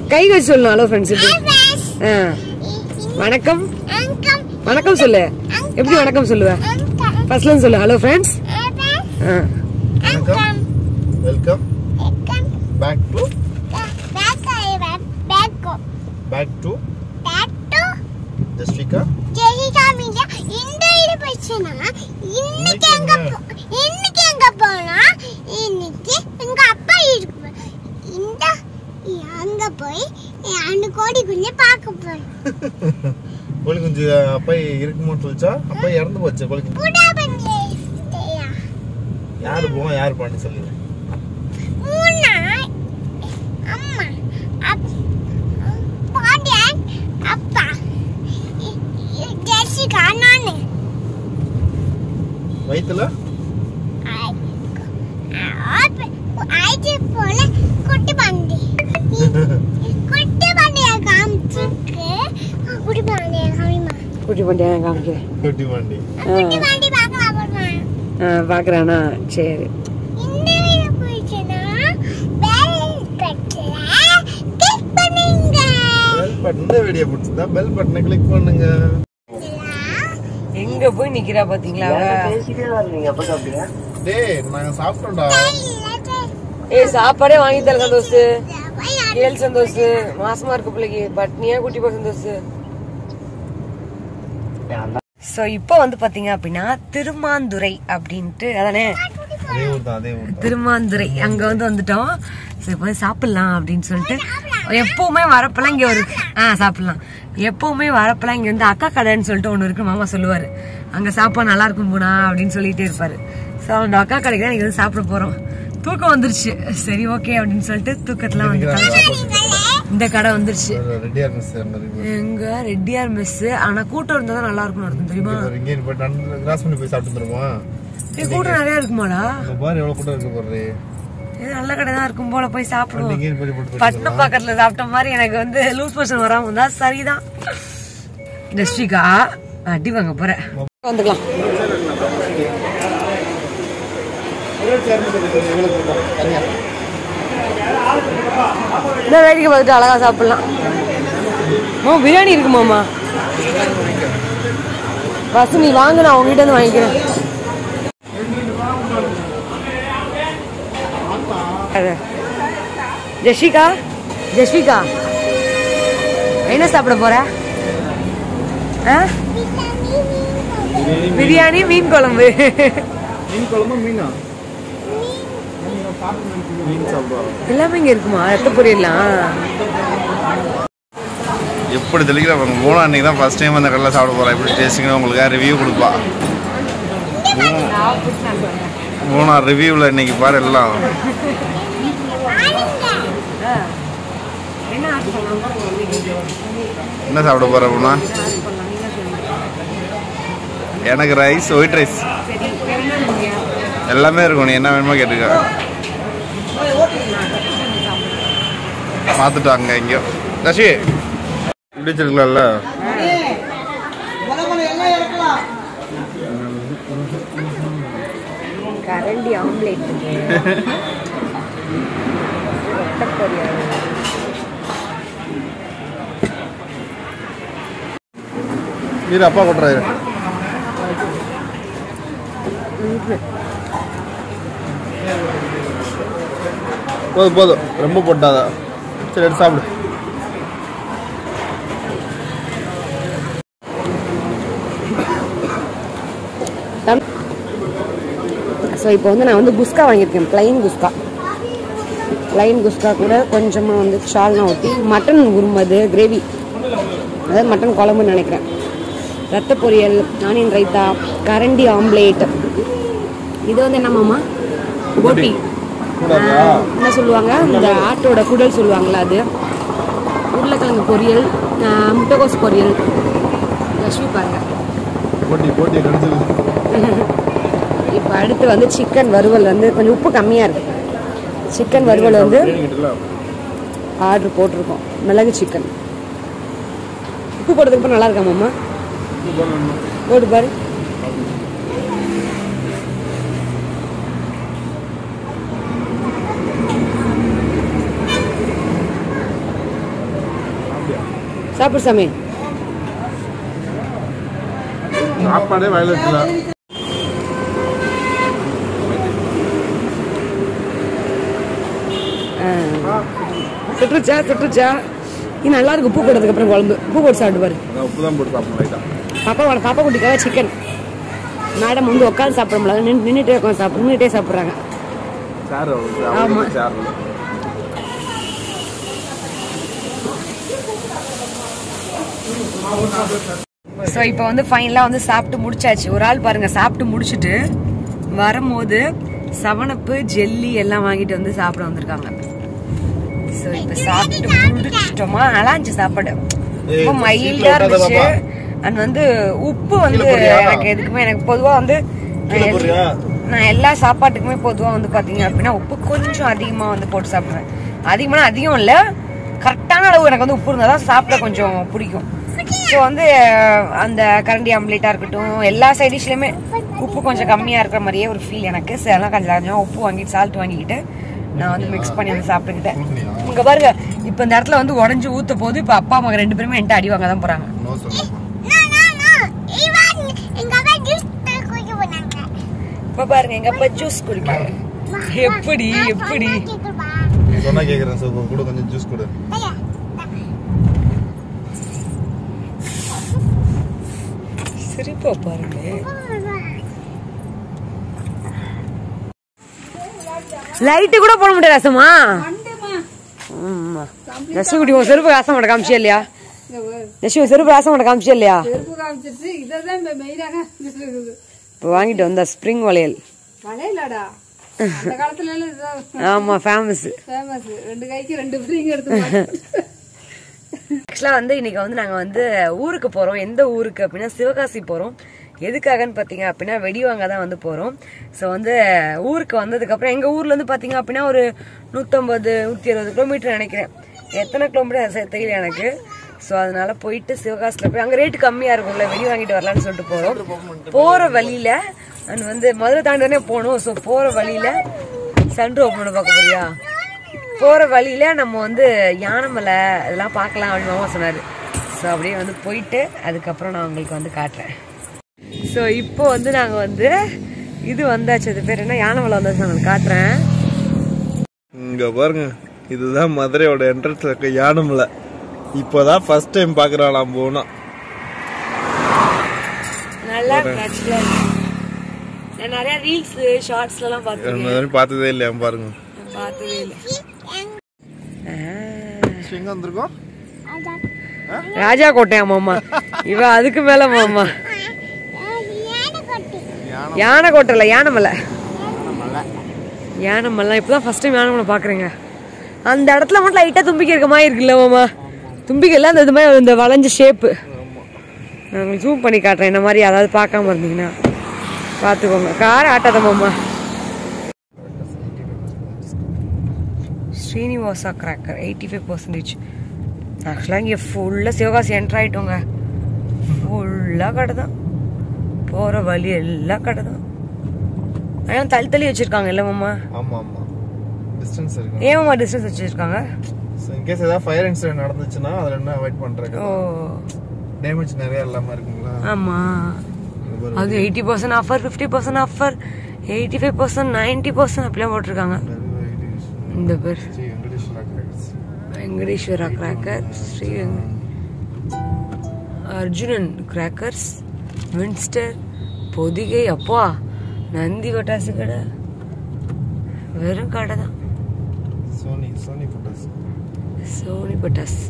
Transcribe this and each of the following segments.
கை வச்சு சொல்லணும் hello friends இப்படி ஆ. வணக்கம் வணக்கம் சொல்லு எப்படி வணக்கம் சொல்லுவ ஃபர்ஸ்ட்ல இருந்து சொல்லு ஹலோ ஃப்ரெண்ட்ஸ் வணக்கம் welcome back to back to Jasvika இந்த இது பிரச்சனை இன்னைக்கு எங்க போ- இன்னைக்கு எங்க போனா இன்னைக்கு எங்க அப்பா இருக்கு இந்த அங்க போய் அந்த கோடி குஞ்சு பார்க்க போறோம் கோழி குஞ்சு அப்பா இருக்குமோன்னு சொல்லிச்சா அப்பா இறந்து போச்சு கோழி குஞ்சு புடா பண்ணலையா யாரு போவோம் யாரு பண்ணி சொல்லு மூணா அம்மா அப்- பாண்டியன் அப்பா இ- இ- ஜெசிகா நானு வயித்துல ஐடி போல குட்டி பண்டி குட்டி பண்டிய காமிச்சுக்கு குட்டி பண்டிய காமிமா குட்டி பண்ணியா காமிக்கிறேன் குட்டி வண்டி குட்டி பண்டி பார்க்கலாம் போடுமா ஆ, பாக்குறானா சரி இந்த வீடியோ பிடிச்சனா பெல் பட்டனை கிளிக் பண்ணுங்க பெல் பட்டன் இந்த வீடியோ பிடிச்சிருந்தா பெல் பட்டனை கிளிக் பண்ணுங்க எங்க போய் நிக்கிறா பாத்தீங்களா அவ? டேய் நாங்க சாப்பிட்டோம்டா ஏய் சாப்பாடே வாங்கி தர சந்தோஷ் கேள் சந்தோஷ் மாசமா இருக்க பிள்ளைக்கு பட்னியா குட்டி போ சந்தோஷ் சோ இப்போ வந்து பாத்தீங்க அப்படின்னா திருமாந்துறை அப்படின்ட்டு அதானே அதே ஊர் தான் அதே ஊர் தான் திருமாந்துறை அங்க வந்து வந்துட்டோம் சரி போய் சாப்பிடலாம் அப்படின்னு சொல்லிட்டு எப்பவுமே வரப்பெல்லாம் இங்க ஒரு ஆ சாப்பிடலாம் எப்பவுமே வரப்பெல்லாம் இங்க வந்து அக்கா கடைன்னு சொல்லிட்டு ஒண்ணு இருக்கு மாமா சொல்லுவாரு அங்க சாப்பாடு நல்லா இருக்கும் போனா அப்படின்னு சொல்லிட்டே இருப்பாரு சோ அந்த அக்கா கடைக்கு தான் இன்னைக்கு வந்து சாப்பிட போறோம் தூக்கம் வந்துருச்சு சரி ஓகே அப்படின்னு சொல்லிட்டு தூக்கத்தெல்லாம் வந்து கலைச்சு இந்த கடை வந்துருச்சு ரெடியார் மிஸ் அங்க இருக்கு எங்க ரெட்டியார் மெஸ் ஆனா கூட்டம் இருந்தா தான் நல்லா இருக்கும் நடக்கும் தெரியுமா இங்கே போய் நடந்து கிராஸ் பண்ணி போய் சாப்பிட்டு வந்துருமா ஏய், கூட்டம் நிறைய இருக்குமாடா இங்க பாரு எவ்வளவு கூட்டம் இருக்கு பாரு இது நல்ல கடை தான் இருக்கும் போல போய் சாப்பிடுவோம் இங்கே போய் போட்டு பட்டினம் பக்கத்துல சாப்பிட்ட மாதிரி எனக்கு வந்து லூஸ் மோஷன் வராம இருந்தா சரிதான் ஜஸ்டிகா அடி வாங்க போறேன் வந்துக்கலாம் இந்த வேடிக்கை பார்த்துட்டு அழகா சாப்பிடலாம் மாமா பிரியாணி இருக்குமாமா பஸ் நீ வாங்க நான் உங்ககிட்ட இருந்து வாங்கிக்கிறேன் அது. ஜெஷிகா ஜெஷ்விகா என்ன சாப்பிட போற ஆ? பிரியாணி மீன் குழம்பு மீன் குழம்பு மீனா மீன் சாப்பிடுவாங்க எல்லாமே இங்க இருக்குமா ரத்த பொரியலாம் எப்படி தெளிக்கிறா போனா அன்னைக்கு தான் ஃபர்ஸ்ட் டைம் அந்த கடையில் சாப்பிட போறேன் எப்படி டேஸ்டிங்னு உங்களுக்கு ரிவ்யூ கொடுப்பா மூணா ரிவ்யூவில் இன்னைக்கு பாரு எல்லாம் என்ன சாப்பிட போற அப்படின்னா எனக்கு ரைஸ் ஒயிட் ரைஸ் எல்லாமே இருக்கும் நீ என்ன வேணுமோ கேட்டுக்க பார்த்துட்டாங்க எங்கேயோ ரஷி இப்படி வச்சிருக்கலாம்ல கரண்டி ஆம்லேட் ரத்த பொரியல் இரு அப்பா கொட்டுறாரு போதும் போதும் ரொம்ப போட்டாத சரி எடுத்து சாப்பிடு ஸோ இப்போ வந்து நான் வந்து குஸ்கா வாங்கியிருக்கேன் ப்ளைன் குஸ்கா ப்ளைன் குஸ்கா கூட கொஞ்சமாக வந்து சால்னா ஊற்றி மட்டன் உருமது கிரேவி அதாவது மட்டன் குழம்புன்னு நினைக்கிறேன் ரத்த பொரியல் ஆனியன் ரைத்தா கரண்டி ஆம்லேட் இது வந்து என்ன மாமா போட்டி கூடாதா என்ன சொல்லுவாங்க இந்த ஆட்டோட குடல் சொல்லுவாங்கள்ல அது உருளைக்கிழங்கு பொரியல் ஆஹ் முட்டைகோஸ் பொரியல் லட்சுமி பாருங்க போட்டி போட்டி கடிச்சது இப்போ அடுத்து வந்து சிக்கன் வறுவல் வந்து கொஞ்சம் உப்பு கம்மியாக இருக்கு சிக்கன் வறுவல் வந்து ஆர்டர் போட்டிருக்கோம் மிளகு சிக்கன் உப்பு போட்டதுக்கு அப்புறம் நல்லா இருக்கா மாமா போட்டு பாரு சாப்பிடு சாமி சாப்பாடே வயல வச்சுல சுட்டுருச்சா சுட்டுருச்சா இது நல்லா இருக்கு உப்பு போட்டதுக்கு அப்புறம் குழம்பு உப்பு போட்டு சாப்பிட்டு பாரு உப்பு தான் போட்டு சாப்பிடணும் லைட்டா பாப்பாவோட பாப்பா குட்டிக்காக சிக்கன் மேடம் வந்து உட்காந்து சாப்பிட முடியல நின்று நின்றுட்டே உட்காந்து சாப்பிடு நின்றுட்டே சாப்பிட்றாங்க சேர் ஆமா. சேர் ஸோ இப்போ வந்து ஃபைனலாக வந்து சாப்பிட்டு முடிச்சாச்சு ஒரு ஆள் பாருங்க சாப்பிட்டு முடிச்சுட்டு வரும்போது சவனப்பு ஜெல்லி எல்லாம் வாங்கிட்டு வந்து சாப்பிட வந்திருக்காங்க ஸோ இப்போ சாப்பிட்டு முடிச்சிட்டோமா நல்லா இருந்துச்சு சாப்பாடு ஏய், ரொம்ப இந்த மைல்டா சீட்ல இருந்துச்சு உட்காராத அண்ட் வந்து உப்பு வந்து கீழே போடுறியா? எனக்கு எதுக்குமே எனக்கு பொதுவா வந்து நான் கீழே எல்- போடுறியா? நான் எல்லா சாப்பாட்டுக்குமே பொதுவா வந்து பாத்தீங்க அப்படின்னா உப்பு கொஞ்சம் அதிகமா வந்து போட்டு சாப்பிடுவேன் அதிகமான அதிகம் இல்ல கரெக்டான அளவு எனக்கு வந்து உப்பு இருந்தா தான் சாப்பிட கொஞ்சம் பிடிக்கும் ஸோ வந்து அந்த கரண்டி ஆம்லேட்டா இருக்கட்டும் எல்லா சைட் டிஷ்லயுமே உப்பு கொஞ்சம் கம்மியா இருக்கிற மாதிரியே ஒரு ஃபீல் எனக்கு சரி அதெல்லாம் கொஞ்சம் கொஞ்சம் உப்பு வாங்கிட்டு சால்ட் வாங்கிக்கிட்டு நான் வந்து மிக்ஸ் பண்ணி வந்து சாப்பிட்டுக்கிட்டேன் இங்க பாருங்க இப்போ இந்த இடத்துல வந்து உடஞ்சு ஊத்த போது இப்போ அப்பா அம்மா ரெண்டு பேருமே என்கிட்ட அடி வாங்க தான் போறாங்க நோ சொல்லுங்க No, no, no. இவன் எங்க அப்பா ஜூஸ் குடிக்க போனாங்க இப்ப பாருங்க எங்க அப்பா ஜூஸ் குடிப்பாங்க எப்படி எப்படி நீ சொன்னா கேக்குறேன் சோ கூட கொஞ்சம் ஜூஸ் கொடு சிரிப்பா பாருங்க லைட்டு கூட போட முடியாது ரசமா ஆமா ரசம் குடி உன் செருப்பு ராசம் மாட்ட காமிச்சியா இல்லையா ரசி உன் செருப்பு ராசம் மாட்ட காமிச்சியா இல்லையா செருப்பு காமிச்சிருச்சு இதான் இப்ப மெயினாக இருக்குது இப்போ வாங்கிட்டு வந்தா ஸ்ப்ரிங் வளையல் வளையலாடா அந்த காலத்துல எல்லாம் இதுதான் ஆமா ஃபேமஸ் ஃபேமஸ் ரெண்டு கைக்கு ரெண்டு ஃப்ரீங்க எடுத்து மாட்டிக்கிட்டு. ஆக்சுவலா வந்து இன்னைக்கு வந்து நாங்க வந்து ஊருக்கு போறோம் எந்த ஊருக்கு அப்படின்னா சிவகாசி போறோம் எதுக்காகன்னு பாத்தீங்க அப்படின்னா வெடி வாங்க தான் வந்து போறோம் ஸோ வந்து ஊருக்கு வந்ததுக்கு அப்புறம் எங்க ஊர்ல இருந்து பாத்தீங்க அப்படின்னா ஒரு நூத்தம்பது நூத்தி அறுபது கிலோமீட்டர் நினைக்கிறேன் எத்தனை கிலோமீட்டர் சரி தெரியல எனக்கு ஸோ அதனால போயிட்டு சிவகாசியில் போய் அங்கே ரேட்டு கம்மியாக இருக்கும்ல வெடி வாங்கிட்டு வரலாம்னு சொல்லிட்டு போகிறோம் போகிற வழியில் அண்ட் வந்து மதுரை தாண்டி தானே போகணும் ஸோ போகிற வழியில் சன்ரூ ஓப்பன் பார்க்க போறியா போகிற வழியில நம்ம வந்து யானைமலை இதெல்லாம் பார்க்கலாம் அப்படின்னு மாமா சொன்னார் ஸோ அப்படியே வந்து போயிட்டு அதுக்கப்புறம் நான் உங்களுக்கு வந்து காட்டுறேன் ஸோ இப்போ வந்து நாங்கள் வந்து இது வந்தாச்சு அது பேர் என்ன யானைமலை வந்தாச்சு நான் உங்களுக்கு காட்டுறேன் இங்க பாருங்க இதுதான் மதுரையோட என்ட்ரன்ஸ்ல இருக்க யானம்ல இப்போதான் ஃபர்ஸ்ட் டைம் பாக்குறான் நான் போனா நல்லா இருக்கு ஆக்சுவலாக நான் நிறைய ரீல்ஸ் ஷார்ட்ஸ்லாம் பார்த்துருக்கேன் மாதிரி பார்த்ததே இல்லையா பாருங்க நான் பார்த்ததே இல்லை எங்க வந்திருக்கோம் ராஜா கோட்டையா மாமா இவ அதுக்கு மேல மாமா யானை கோட்டை இல்ல யானைமலை யானைமலை இப்பதான் ஃபர்ஸ்ட் டைம் யானைமலை பாக்குறேங்க அந்த இடத்துல மட்டும் லைட்டா தும்பிக்கை இருக்க மாதிரி இருக்குல்ல மாமா தும்பிக்கை எல்லாம் அந்த இது மாதிரி இந்த வளைஞ்ச ஷேப்பு நான் உங்களுக்கு ஜூம் பண்ணி காட்டுறேன் இந்த மாதிரி அதாவது பார்க்காம இருந்தீங்கன்னா பார்த்துக்கோங்க கார் ஆட்டாத மாமா Srinivasa cracker eighty five percentage ஆக்சுவலாக இங்கே ஃபுல்லாக சிவகாசி என்ட்ரு ஆகிட்டோங்க ஃபுல்லாக கடை தான் போகிற வழி எல்லாம் கடை தான் ஆனால் தள்ளி தள்ளி வச்சுருக்காங்க இல்லை மாமா ஆமா ஆமா டிஸ்டன்ஸ் இருக்கு ஏன் மாமா டிஸ்டன்ஸ் வச்சுருக்காங்க இன்கேஸ் ஏதாவது ஃபயர் இன்சிடென்ட் நடந்துச்சுன்னா அதுல என்ன அவாய்ட் பண்றாங்க ஓ டேமேஜ் நிறைய இல்லாம இருக்குங்களா ஆமாம் அது eighty percent offer fifty percent offer eighty five percent ninety percent அப்படிலாம் போட்டிருக்காங்க இந்த பேர் ஸ்ரீ வெங்கடேஸ்வரா கிராக்கர்ஸ் வெங்கடேஸ்வரா கிராக்கர் ஸ்ரீ வெங்க- அர்ஜுனன் கிராக்கர்ஸ் வின்ஸ்டர் பொதிகை அப்பா நந்தி வட்டாசு கடை வெறும் கடை தான் சோனி சோனி போட்டோஸ் சோனி பட்டாஸ்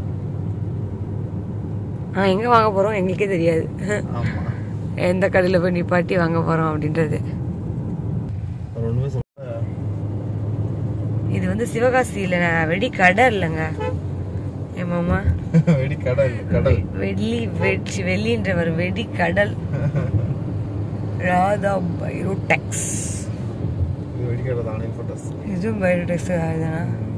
ஆ எங்கே வாங்க போகிறோம் எங்களுக்கே தெரியாது ஆமா எந்த கடையில் போய் நிப்பாட்டி வாங்க போகிறோம் அப்படின்றது அவர் ஒண்ணுமே சொல்ல இது வந்து சிவகாசியில் வெடி கடை இல்லைங்க என் மாமா வெடி கடல் கடல் வெள்ளி வெடி வெள்ளின்றவர் வெடி கடல் ராதா பைரோடெக்ஸ் இது வெடி கடை தான் அனில் போட்டோஸ் இதுவும் பைரோடெக்ஸ் தானா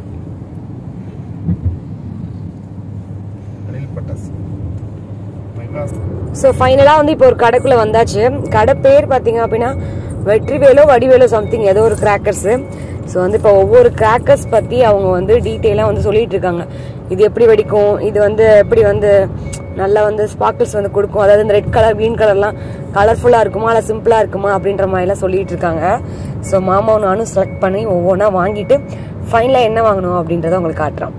அனில் பட்டாஸ் மெட்ராஸ் ஸோ ஃபைனலாக வந்து இப்போ ஒரு கடைக்குள்ளே வந்தாச்சு கடை பேர் பார்த்தீங்க அப்படின்னா வெற்றிவேலோ வடிவேலோ சம்திங் ஏதோ ஒரு கிராக்கர்ஸு ஸோ வந்து இப்போ ஒவ்வொரு கிராக்கர்ஸ் பற்றி அவங்க வந்து டீட்டெயிலாக வந்து சொல்லிட்டு இருக்காங்க இது எப்படி வெடிக்கும் இது வந்து எப்படி வந்து நல்லா வந்து ஸ்பார்க்கிள்ஸ் வந்து கொடுக்கும் அதாவது இந்த ரெட் கலர் க்ரீன் கலர்லாம் கலர்ஃபுல்லாக இருக்குமா இல்லை சிம்பிளாக இருக்குமா அப்படின்ற மாதிரிலாம் சொல்லிட்டு இருக்காங்க ஸோ மாமாவும் நானும் செலக்ட் பண்ணி ஒவ்வொன்றா வாங்கிட்டு ஃபைனலாக என்ன வாங்கணும் அப்படின்றத உங்களுக்கு காட்டுறோம்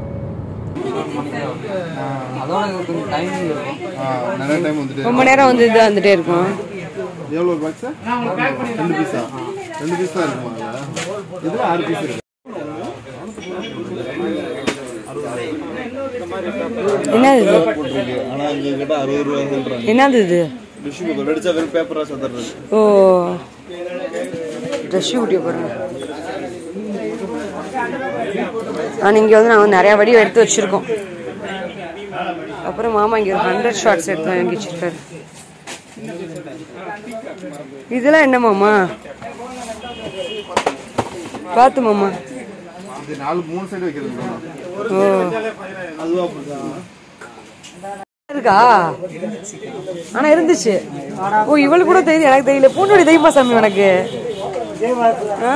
அதோட கொஞ்சம் டைமிங் இருக்கும் நிறைய டைம் வந்துட்டு ரொம்ப நேரம் வந்து இது வந்துட்டே இருக்கும் எவ்வளோ பாக்ஸ் ரெண்டு பீஸா ரெண்டு பீஸ் தான் இருக்குமா அதில் இதில் ஆறு பீஸ் இருக்கு என்னது இது போட்டிருக்கு ஆனால் இங்கே கிட்ட அறுபது ரூபா சொல்கிறாங்க என்னது இது டிஷ்யூ பேப்பர் வெடிச்சா வெறும் பேப்பராக சதுறது ஓ ட்ரெஸ் வீடியோ பாருங்க ஆனால் இங்கே வந்து நாங்கள் நிறையா வடி எடுத்து வச்சிருக்கோம் அப்புறம் மாமா இங்கே ஒரு ஹண்ட்ரட் ஷார்ட்ஸ் எடுத்து வாங்கி வச்சிருக்காரு இதெல்லாம் என்ன மாமா பார்த்து மாமா இது நாலு மூணு சைடு வைக்கிறது ஓ அதுவா அப்படிதான் இருக்கா ஆனா இருந்துச்சு ஓ இவளு கூட தெரியும் எனக்கு தெரியல பூண்டோடி தெரியுமா சாமி உனக்கு ஆ.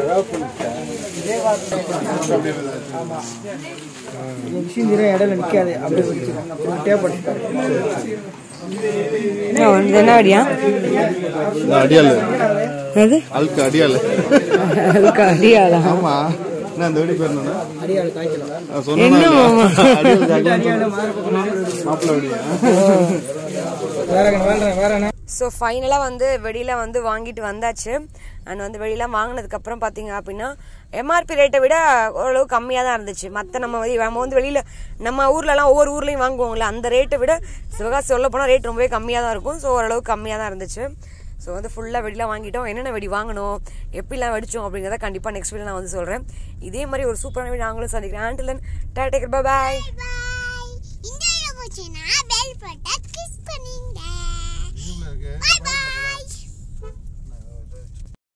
என்ன வந்து என்ன அடியா அடியால் அது அழுக்கு அடியால் அதுக்கு அடியாளா ஆமா என்ன அந்த வெடி பேர் என்னன்னா நான் என்ன மாமா? மாப்பிள்ள வெடியா ஸோ ஃபைனலாக வந்து வெளியில் வந்து வாங்கிட்டு வந்தாச்சு அண்ட் வந்து வெளியில் வாங்கினதுக்கப்புறம் பார்த்தீங்க அப்படின்னா எம்ஆர்பி ரேட்டை விட ஓரளவு கம்மியாக தான் இருந்துச்சு மற்ற நம்ம வந்து நம்ம வந்து வெளியில் நம்ம ஊர்லலாம் ஒவ்வொரு ஊர்லேயும் வாங்குவோங்களே அந்த ரேட்டை விட சிவகாசி சொல்ல போனால் ரேட் ரொம்பவே கம்மியாக தான் இருக்கும் ஸோ ஓரளவு கம்மியாக தான் இருந்துச்சு ஸோ வந்து ஃபுல்லாக வெடிலாம் வாங்கிட்டோம் என்னென்ன வெடி வாங்கணும் எப்படிலாம் வெடிச்சோம் அப்படிங்கிறத கண்டிப்பாக நெக்ஸ்ட் வீடியோ நான் வந்து சொல்கிறேன் இதே மாதிரி ஒரு சூப்பரான வீடியோ நாங்களும் சந்திக்கிறேன் ஆண்டிலன் டாடா பாய் Bye.